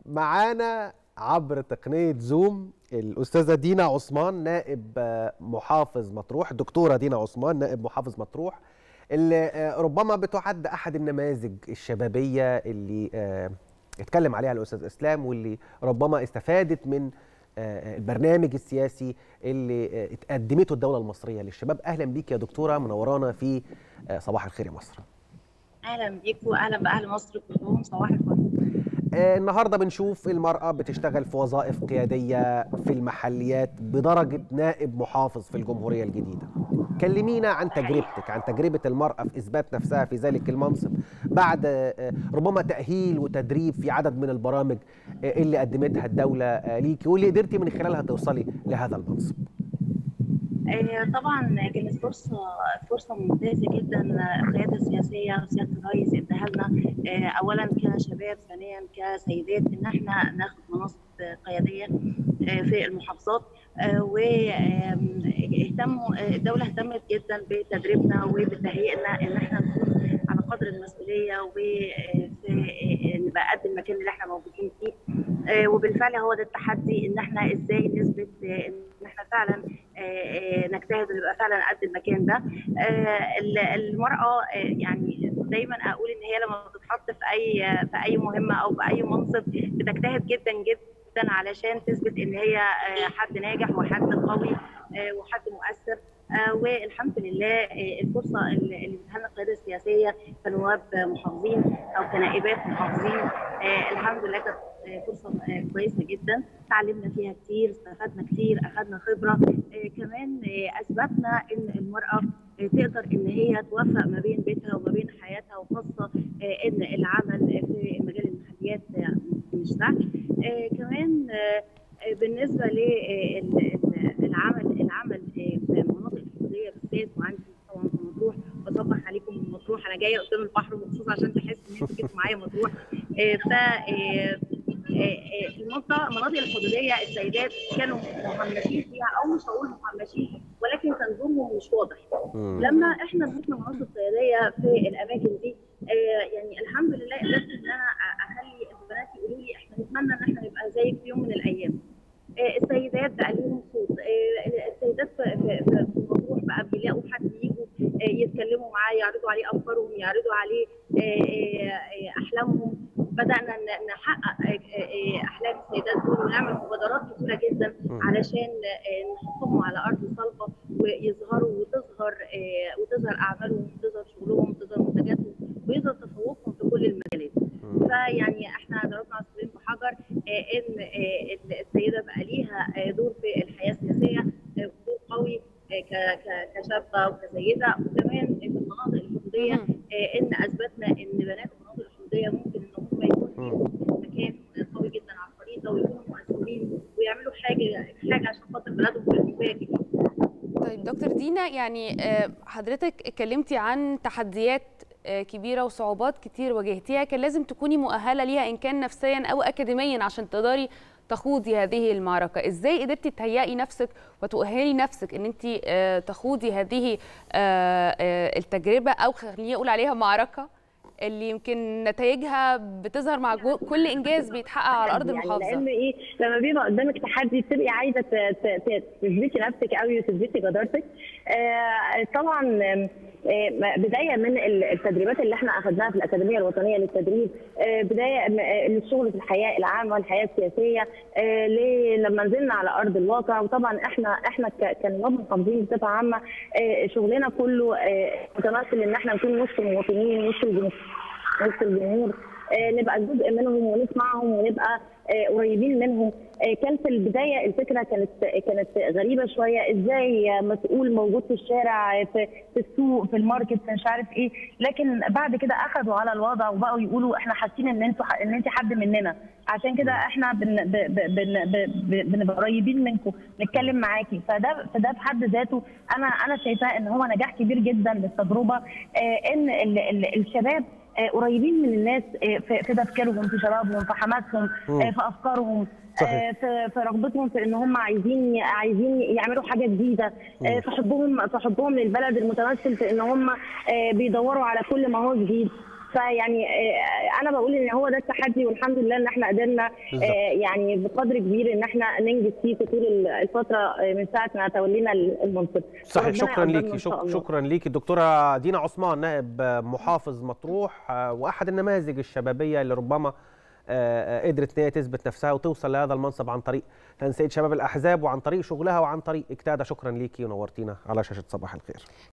معانا عبر تقنية زوم الأستاذة دينا عثمان نائب آه، محافظ مطروح الدكتورة دينا عثمان نائب محافظ مطروح اللي آه، ربما بتعد أحد النماذج الشبابية اللي آه، اتكلم عليها الأستاذ إسلام واللي ربما استفادت من آه، البرنامج السياسي اللي آه، اتقدمته الدولة المصرية للشباب أهلا بيك يا دكتورة منورانا في آه، صباح الخير يا مصر اهلا بيكم واهلا باهل مصر كلهم صباح الفل آه، النهارده بنشوف المرأة بتشتغل في وظائف قيادية في المحليات بدرجة نائب محافظ في الجمهورية الجديدة. كلمينا عن تجربتك، عن تجربة المرأة في إثبات نفسها في ذلك المنصب بعد آه، ربما تأهيل وتدريب في عدد من البرامج آه، اللي قدمتها الدولة آه، ليكي واللي قدرتي من خلالها توصلي لهذا المنصب. آه، طبعا كانت فرصه فرصه ممتازه جدا آه، القياده السياسيه وسياده الرئيس اداها لنا آه، اولا كشباب ثانيا كسيدات ان احنا ناخد مناصب قياديه آه، في المحافظات واهتموا الدوله اهتمت جدا بتدريبنا وبتهيئنا ان احنا نكون على قدر المسؤوليه ونبقى قد المكان اللي احنا موجودين فيه آه، وبالفعل هو ده التحدي ان احنا ازاي نثبت آه، ان احنا فعلا آه، آه، نجتهد ونبقى فعلا قد المكان ده آه، ال- المراه آه، يعني دايما اقول ان هي لما بتتحط في اي في اي مهمه او في اي منصب بتجتهد جدا جدا علشان تثبت ان هي آه، حد ناجح وحد قوي آه، وحد مؤثر آه، والحمد لله آه، الفرصه اللي اللي ادتها لنا القياده السياسيه كنواب محافظين او كنائبات محافظين آه، الحمد لله كانت آه، فرصه آه، كويسه جدا تعلمنا فيها كتير استفدنا كتير اخذنا خبره آه، كمان آه، اثبتنا ان المراه آه، تقدر ان هي توفق ما بين بيتها وما بين حياتها وخاصه آه، ان العمل في مجال المحليات آه، مش سهل آه، كمان آه، آه، بالنسبه للعمل العمل آه، في المناطق الحدوديه بالذات وعندي طبعا في مطروح بصبح عليكم من مطروح انا جايه قدام البحر مخصوص عشان تحس ان انتوا جيتوا معايا مطروح آه، ف آه، آه، المنطقه المناطق الحدوديه السيدات كانوا مهمشين فيها او مش هقول مهمشين ولكن كان دورهم مش واضح مم. لما احنا مسكنا مناصب قياديه في الاماكن دي آه، يعني الحمد لله قدرت ان انا اخلي البنات يقولوا لي احنا نتمنى ان احنا نبقى زيك في يوم من الايام آه، السيدات بقى ليهم صوت آه، السيدات في في في في مطروح بقى بيلاقوا حد يجوا آه، يتكلموا معاه يعرضوا عليه افكارهم يعرضوا عليه آه، آه، آه، احلامهم بدانا ن- نحقق آه، آه، احلام السيدات دول ونعمل مبادرات كتيره جدا مم. علشان آه، نحطهم على ارض صلبه ويظهروا وتظهر آه، وتظهر اعمالهم وتظهر شغلهم وتظهر منتجاتهم ويظهر تفوقهم في كل المجالات. مم. فيعني احنا ضربنا عصفورين بحجر آه، ان آه، السيده بقى ليها آه، دور في الحياه السياسيه آه، دور قوي آه، ك- ك- كشابه وكسيده وكمان في المناطق الحدوديه مم. آه، ان اثبتنا ان بنات المناطق الحدوديه ممكن ان هم يكون ليهم مكان قوي جدا على الخريطه ويكونوا مؤثرين ويعملوا حاجه حاجه عشان خاطر بلادهم في الجمهوريه الجديده. طيب دكتور دينا يعني آه، حضرتك اتكلمتي عن تحديات آه، كبيرة وصعوبات كتير واجهتيها كان لازم تكوني مؤهلة ليها إن كان نفسيا أو أكاديميا عشان تقدري تخوضي هذه المعركة إزاي قدرتي تهيئي نفسك وتؤهلي نفسك إن أنت آه، تخوضي هذه آه، آه، التجربة أو خليني أقول عليها معركة اللي يمكن نتائجها بتظهر مع جو- كل إنجاز بيتحقق على أرض يعني المحافظة لان ايه لما بيبقى قدامك تحدي بتبقي عايزه ت- ت- ت- تثبتي نفسك قوي وتثبتي جدارتك آه، طبعا آم، آه، بدايه من ال- التدريبات اللي احنا اخذناها في الاكاديميه الوطنيه للتدريب آه، بدايه م- آه، للشغل في الحياه العامه والحياه السياسيه آه، ل- لما نزلنا على ارض الواقع وطبعا احنا احنا ك- كنواب محافظين بصفه عامه آه، شغلنا كله آه، متمثل ان احنا نكون وسط المواطنين وسط الجمهور وسط الجمهور آه، نبقى جزء منهم ونسمعهم ونبقى آه، قريبين منهم آه، كان في البدايه الفكره كانت كانت غريبه شويه ازاي مسؤول موجود في الشارع آه، في في السوق في الماركت في مش عارف ايه لكن بعد كده اخذوا على الوضع وبقوا يقولوا احنا حاسين ان انتوا ان انت حد مننا عشان كده احنا بن ب- ب- بن ب- ب- بنبقى قريبين منكم نتكلم معاكي فده فده في حد ذاته انا انا شايفاه ان هو نجاح كبير جدا للتجربه آه، ان ال- ال- الشباب آه، قريبين من الناس آه، في في تفكيرهم في شبابهم في حماسهم مم. آه، في افكارهم صحيح. آه، في في رغبتهم في ان هم عايزين عايزين يعملوا حاجه جديده آه، في حبهم في حبهم للبلد المتمثل في ان هم آه، بيدوروا على كل ما هو جديد فيعني آه، انا بقول ان هو ده التحدي والحمد لله ان احنا قدرنا بالظبط. آه، يعني بقدر كبير ان احنا ننجز فيه في طول الفتره آه، من ساعه ما تولينا المنصب صحيح وربنا شكرا يقدرنا ليكي إن شاء شك الله. شكرا ليكي الدكتوره دينا عثمان نائب محافظ مطروح آه، واحد النماذج الشبابيه اللي ربما آه، آه، قدرت ان هي تثبت نفسها وتوصل لهذا المنصب عن طريق تنسيق شباب الاحزاب وعن طريق شغلها وعن طريق اجتهادها شكرا ليكي ونورتينا على شاشه صباح الخير